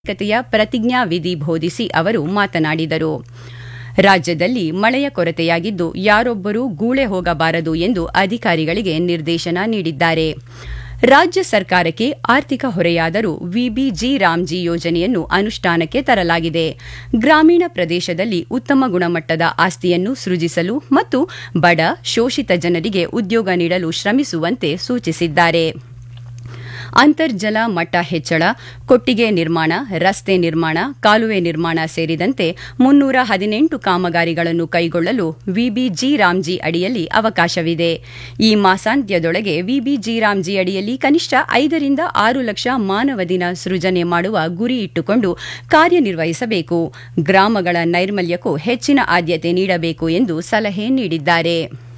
ಕತೆಯ ಪ್ರತಿಜ್ಞಾ ವಿಧಿ ಬೋಧಿಸಿ ಅವರು ಮಾತನಾಡಿದರು ರಾಜ್ಯದಲ್ಲಿ ಮಳೆಯ ಕೊರತೆಯಾಗಿದ್ದು ಯಾರೊಬ್ಬರೂ ಗೂಳೆ ಹೋಗಬಾರದು ಎಂದು ಅಧಿಕಾರಿಗಳಿಗೆ ನಿರ್ದೇಶನ ನೀಡಿದ್ದಾರೆ ರಾಜ್ಯ ಸರ್ಕಾರಕ್ಕೆ ಆರ್ಥಿಕ ಹೊರೆಯಾದರೂ ವಿಬಿಜಿ ರಾಮ್ಜಿ ಯೋಜನೆಯನ್ನು ಅನುಷ್ಠಾನಕ್ಕೆ ತರಲಾಗಿದೆ ಗ್ರಾಮೀಣ ಪ್ರದೇಶದಲ್ಲಿ ಉತ್ತಮ ಗುಣಮಟ್ಟದ ಆಸ್ತಿಯನ್ನು ಸೃಜಿಸಲು ಮತ್ತು ಬಡ ಶೋಷಿತ ಜನರಿಗೆ ಉದ್ಯೋಗ ನೀಡಲು ಶ್ರಮಿಸುವಂತೆ ಸೂಚಿಸಿದ್ದಾರೆ ಅಂತರ್ಜಲ ಮಟ್ಟ ಹೆಚ್ಚಳ ಕೊಟ್ಟಿಗೆ ನಿರ್ಮಾಣ ರಸ್ತೆ ನಿರ್ಮಾಣ ಕಾಲುವೆ ನಿರ್ಮಾಣ ಸೇರಿದಂತೆ ಮುನ್ನೂರ ಹದಿನೆಂಟು ಕಾಮಗಾರಿಗಳನ್ನು ಕೈಗೊಳ್ಳಲು ವಿಬಿಜಿ ರಾಮ್ಜಿ ಅಡಿಯಲ್ಲಿ ಅವಕಾಶವಿದೆ ಈ ಮಾಸಾಂತ್ಯದೊಳಗೆ ವಿಬಿಜಿ ರಾಮ್ಜಿ ಅಡಿಯಲ್ಲಿ ಕನಿಷ್ಠ ಐದರಿಂದ ಆರು ಲಕ್ಷ ಮಾನವ ದಿನ ಸೃಜನೆ ಮಾಡುವ ಗುರಿ ಇಟ್ಟುಕೊಂಡು ಕಾರ್ಯನಿರ್ವಹಿಸಬೇಕು ಗ್ರಾಮಗಳ ನೈರ್ಮಲ್ಯಕ್ಕೂ ಹೆಚ್ಚಿನ ಆದ್ಯತೆ ನೀಡಬೇಕು ಎಂದು ಸಲಹೆ ನೀಡಿದ್ದಾರೆ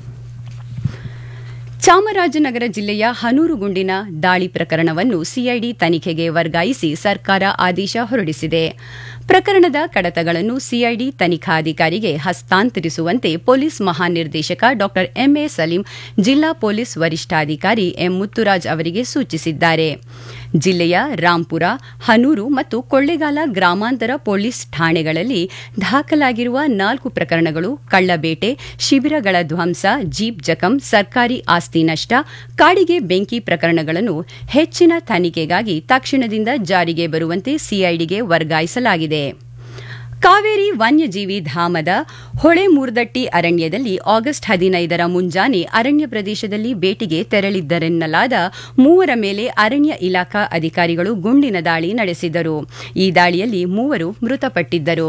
ಚಾಮರಾಜನಗರ ಜಿಲ್ಲೆಯ ಹನೂರುಗುಂಡಿನ ದಾಳಿ ಪ್ರಕರಣವನ್ನು ಸಿಐಡಿ ತನಿಖೆಗೆ ವರ್ಗಾಯಿಸಿ ಸರ್ಕಾರ ಆದೇಶ ಹೊರಡಿಸಿದೆ ಪ್ರಕರಣದ ಕಡತಗಳನ್ನು ಸಿಐಡಿ ತನಿಖಾಧಿಕಾರಿಗೆ ಹಸ್ತಾಂತರಿಸುವಂತೆ ಪೊಲೀಸ್ ಮಹಾನಿರ್ದೇಶಕ ಡಾ ಎಂಎ ಸಲೀಂ ಜಿಲ್ಲಾ ಪೊಲೀಸ್ ವರಿಷ್ಠಾಧಿಕಾರಿ ಎಂ ಮುತ್ತುರಾಜ್ ಅವರಿಗೆ ಸೂಚಿಸಿದ್ದಾರೆ ಜಿಲ್ಲೆಯ ರಾಂಪುರ ಹನೂರು ಮತ್ತು ಕೊಳ್ಳೇಗಾಲ ಗ್ರಾಮಾಂತರ ಪೊಲೀಸ್ ಠಾಣೆಗಳಲ್ಲಿ ದಾಖಲಾಗಿರುವ ನಾಲ್ಕು ಪ್ರಕರಣಗಳು ಕಳ್ಳಬೇಟೆ ಶಿಬಿರಗಳ ಧ್ವಂಸ ಜೀಪ್ ಜಖಂ ಸರ್ಕಾರಿ ಆಸ್ತಿ ನಷ್ಟ ಕಾಡಿಗೆ ಬೆಂಕಿ ಪ್ರಕರಣಗಳನ್ನು ಹೆಚ್ಚಿನ ತನಿಖೆಗಾಗಿ ತಕ್ಷಣದಿಂದ ಜಾರಿಗೆ ಬರುವಂತೆ ಸಿಐಡಿಗೆ ವರ್ಗಾಯಿಸಲಾಗಿದೆ ಕಾವೇರಿ ವನ್ಯಜೀವಿ ಧಾಮದ ಹೊಳೆಮೂರ್ದಟ್ಟಿ ಅರಣ್ಯದಲ್ಲಿ ಆಗಸ್ಟ್ ಹದಿನೈದರ ಮುಂಜಾನೆ ಅರಣ್ಯ ಪ್ರದೇಶದಲ್ಲಿ ಭೇಟಿಗೆ ತೆರಳಿದ್ದರೆನ್ನಲಾದ ಮೂವರ ಮೇಲೆ ಅರಣ್ಯ ಇಲಾಖಾ ಅಧಿಕಾರಿಗಳು ಗುಂಡಿನ ದಾಳಿ ನಡೆಸಿದರು ಈ ದಾಳಿಯಲ್ಲಿ ಮೂವರು ಮೃತಪಟ್ಟಿದ್ದರು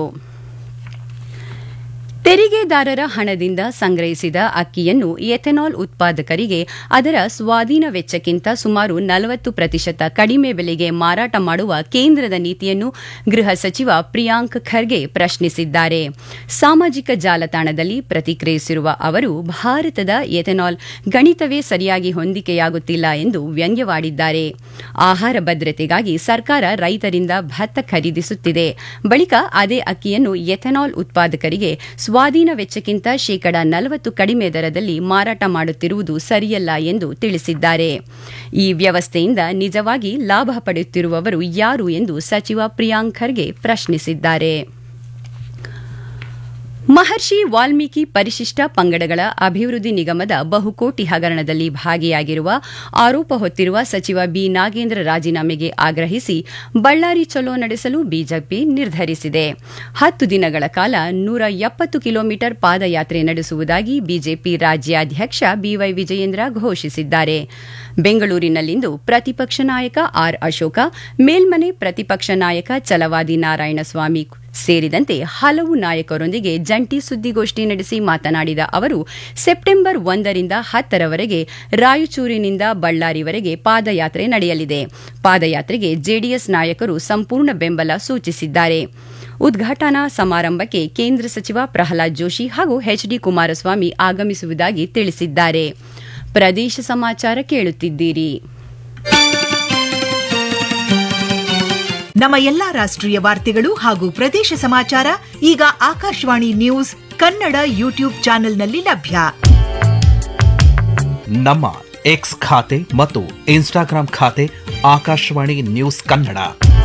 ತೆರಿಗೆದಾರರ ಹಣದಿಂದ ಸಂಗ್ರಹಿಸಿದ ಅಕ್ಕಿಯನ್ನು ಎಥೆನಾಲ್ ಉತ್ಪಾದಕರಿಗೆ ಅದರ ಸ್ವಾಧೀನ ವೆಚ್ಚಕ್ಕಿಂತ ಸುಮಾರು ನಲವತ್ತು ಪ್ರತಿಶತ ಕಡಿಮೆ ಬೆಲೆಗೆ ಮಾರಾಟ ಮಾಡುವ ಕೇಂದ್ರದ ನೀತಿಯನ್ನು ಗೃಹ ಸಚಿವ ಪ್ರಿಯಾಂಕ್ ಖರ್ಗೆ ಪ್ರಶ್ನಿಸಿದ್ದಾರೆ ಸಾಮಾಜಿಕ ಜಾಲತಾಣದಲ್ಲಿ ಪ್ರತಿಕ್ರಿಯಿಸಿರುವ ಅವರು ಭಾರತದ ಎಥೆನಾಲ್ ಗಣಿತವೇ ಸರಿಯಾಗಿ ಹೊಂದಿಕೆಯಾಗುತ್ತಿಲ್ಲ ಎಂದು ವ್ಯಂಗ್ಯವಾಡಿದ್ದಾರೆ ಆಹಾರ ಭದ್ರತೆಗಾಗಿ ಸರ್ಕಾರ ರೈತರಿಂದ ಭತ್ತ ಖರೀದಿಸುತ್ತಿದೆ ಬಳಿಕ ಅದೇ ಅಕ್ಕಿಯನ್ನು ಎಥೆನಾಲ್ ಉತ್ಪಾದಕರಿಗೆ ಸ್ವಾಧೀನ ವೆಚ್ಚಕ್ಕಿಂತ ಶೇಕಡ ನಲವತ್ತು ಕಡಿಮೆ ದರದಲ್ಲಿ ಮಾರಾಟ ಮಾಡುತ್ತಿರುವುದು ಸರಿಯಲ್ಲ ಎಂದು ತಿಳಿಸಿದ್ದಾರೆ ಈ ವ್ಯವಸ್ಥೆಯಿಂದ ನಿಜವಾಗಿ ಲಾಭ ಪಡೆಯುತ್ತಿರುವವರು ಯಾರು ಎಂದು ಸಚಿವ ಪ್ರಿಯಾಂಕ್ ಖರ್ಗೆ ಪ್ರಶ್ನಿಸಿದ್ದಾರೆ ಮಹರ್ಷಿ ವಾಲ್ಮೀಕಿ ಪರಿಶಿಷ್ಟ ಪಂಗಡಗಳ ಅಭಿವೃದ್ಧಿ ನಿಗಮದ ಬಹುಕೋಟಿ ಹಗರಣದಲ್ಲಿ ಭಾಗಿಯಾಗಿರುವ ಆರೋಪ ಹೊತ್ತಿರುವ ಸಚಿವ ಬಿ ನಾಗೇಂದ್ರ ರಾಜೀನಾಮೆಗೆ ಆಗ್ರಹಿಸಿ ಬಳ್ಳಾರಿ ಚಲೋ ನಡೆಸಲು ಬಿಜೆಪಿ ನಿರ್ಧರಿಸಿದೆ ಹತ್ತು ದಿನಗಳ ಕಾಲ ನೂರ ಎಪ್ಪತ್ತು ಕಿಲೋಮೀಟರ್ ಪಾದಯಾತ್ರೆ ನಡೆಸುವುದಾಗಿ ಬಿಜೆಪಿ ರಾಜ್ಯಾಧ್ಯಕ್ಷ ಬಿವೈ ವಿಜಯೇಂದ್ರ ಘೋಷಿಸಿದ್ದಾರೆ ಬೆಂಗಳೂರಿನಲ್ಲಿಂದು ಪ್ರತಿಪಕ್ಷ ನಾಯಕ ಆರ್ ಅಶೋಕ ಮೇಲ್ಮನೆ ಪ್ರತಿಪಕ್ಷ ನಾಯಕ ಚಲವಾದಿ ನಾರಾಯಣಸ್ವಾಮಿ ಸೇರಿದಂತೆ ಹಲವು ನಾಯಕರೊಂದಿಗೆ ಜಂಟಿ ಸುದ್ದಿಗೋಷ್ಠಿ ನಡೆಸಿ ಮಾತನಾಡಿದ ಅವರು ಸೆಪ್ಟೆಂಬರ್ ಒಂದರಿಂದ ಹತ್ತರವರೆಗೆ ರಾಯಚೂರಿನಿಂದ ಬಳ್ಳಾರಿವರೆಗೆ ಪಾದಯಾತ್ರೆ ನಡೆಯಲಿದೆ ಪಾದಯಾತ್ರೆಗೆ ಜೆಡಿಎಸ್ ನಾಯಕರು ಸಂಪೂರ್ಣ ಬೆಂಬಲ ಸೂಚಿಸಿದ್ದಾರೆ ಉದ್ಘಾಟನಾ ಸಮಾರಂಭಕ್ಕೆ ಕೇಂದ್ರ ಸಚಿವ ಪ್ರಹ್ಲಾದ್ ಜೋಶಿ ಹಾಗೂ ಎಚ್ಡಿ ಕುಮಾರಸ್ವಾಮಿ ಆಗಮಿಸುವುದಾಗಿ ತಿಳಿಸಿದ್ದಾರೆ ಪ್ರದೇಶ ಸಮಾಚಾರ ಕೇಳುತ್ತಿದ್ದೀರಿ ನಮ್ಮ ಎಲ್ಲಾ ರಾಷ್ಟ್ರೀಯ ವಾರ್ತೆಗಳು ಹಾಗೂ ಪ್ರದೇಶ ಸಮಾಚಾರ ಈಗ ಆಕಾಶವಾಣಿ ನ್ಯೂಸ್ ಕನ್ನಡ ಯೂಟ್ಯೂಬ್ ಚಾನೆಲ್ನಲ್ಲಿ ಲಭ್ಯ ನಮ್ಮ ಎಕ್ಸ್ ಖಾತೆ ಮತ್ತು ಇನ್ಸ್ಟಾಗ್ರಾಂ ಖಾತೆ ಆಕಾಶವಾಣಿ ನ್ಯೂಸ್ ಕನ್ನಡ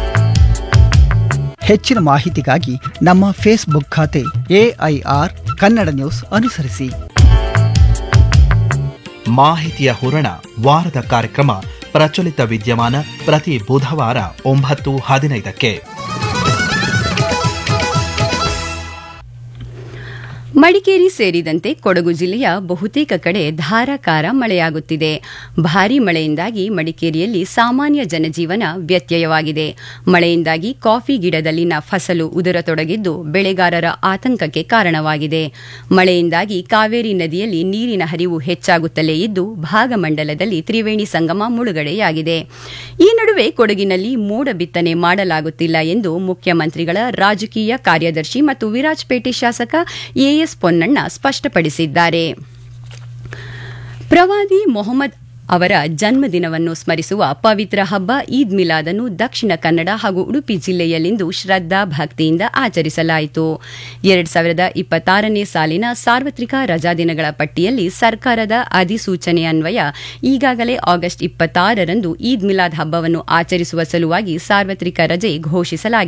ಹೆಚ್ಚಿನ ಮಾಹಿತಿಗಾಗಿ ನಮ್ಮ ಫೇಸ್ಬುಕ್ ಖಾತೆ ಎಐಆರ್ ಕನ್ನಡ ನ್ಯೂಸ್ ಅನುಸರಿಸಿ ಮಾಹಿತಿಯ ಹೂರಣ ವಾರದ ಕಾರ್ಯಕ್ರಮ ಪ್ರಚಲಿತ ವಿದ್ಯಮಾನ ಪ್ರತಿ ಬುಧವಾರ ಒಂಬತ್ತು ಹದಿನೈದಕ್ಕೆ ಮಡಿಕೇರಿ ಸೇರಿದಂತೆ ಕೊಡಗು ಜಿಲ್ಲೆಯ ಬಹುತೇಕ ಕಡೆ ಧಾರಾಕಾರ ಮಳೆಯಾಗುತ್ತಿದೆ ಭಾರೀ ಮಳೆಯಿಂದಾಗಿ ಮಡಿಕೇರಿಯಲ್ಲಿ ಸಾಮಾನ್ಯ ಜನಜೀವನ ವ್ಯತ್ಯಯವಾಗಿದೆ ಮಳೆಯಿಂದಾಗಿ ಕಾಫಿ ಗಿಡದಲ್ಲಿನ ಫಸಲು ಉದುರತೊಡಗಿದ್ದು ಬೆಳೆಗಾರರ ಆತಂಕಕ್ಕೆ ಕಾರಣವಾಗಿದೆ ಮಳೆಯಿಂದಾಗಿ ಕಾವೇರಿ ನದಿಯಲ್ಲಿ ನೀರಿನ ಹರಿವು ಹೆಚ್ಚಾಗುತ್ತಲೇ ಇದ್ದು ಭಾಗಮಂಡಲದಲ್ಲಿ ತ್ರಿವೇಣಿ ಸಂಗಮ ಮುಳುಗಡೆಯಾಗಿದೆ ಈ ನಡುವೆ ಕೊಡಗಿನಲ್ಲಿ ಮೋಡ ಬಿತ್ತನೆ ಮಾಡಲಾಗುತ್ತಿಲ್ಲ ಎಂದು ಮುಖ್ಯಮಂತ್ರಿಗಳ ರಾಜಕೀಯ ಕಾರ್ಯದರ್ಶಿ ಮತ್ತು ವಿರಾಜಪೇಟೆ ಶಾಸಕ ಎಎಸ್ ಪೊನ್ನಣ್ಣ ಸ್ಪಷ್ಟಪಡಿಸಿದ್ದಾರೆ ಪ್ರವಾದಿ ಮೊಹಮ್ಮದ್ ಅವರ ಜನ್ಮದಿನವನ್ನು ಸ್ಮರಿಸುವ ಪವಿತ್ರ ಹಬ್ಬ ಈದ್ ಮಿಲಾದ್ ಅನ್ನು ದಕ್ಷಿಣ ಕನ್ನಡ ಹಾಗೂ ಉಡುಪಿ ಜಿಲ್ಲೆಯಲ್ಲಿಂದು ಶ್ರದ್ದಾ ಭಕ್ತಿಯಿಂದ ಆಚರಿಸಲಾಯಿತು ಎರಡ್ ಸಾವಿರದ ಇಪ್ಪತ್ತಾರನೇ ಸಾಲಿನ ಸಾರ್ವತ್ರಿಕ ರಜಾದಿನಗಳ ಪಟ್ಟಿಯಲ್ಲಿ ಸರ್ಕಾರದ ಅಧಿಸೂಚನೆ ಅನ್ವಯ ಈಗಾಗಲೇ ಆಗಸ್ಟ್ ಇಪ್ಪತ್ತಾರರಂದು ಈದ್ ಮಿಲಾದ್ ಹಬ್ಬವನ್ನು ಆಚರಿಸುವ ಸಲುವಾಗಿ ಸಾರ್ವತ್ರಿಕ ರಜೆ ಘೋಷಿಸಲಾಗಿದೆ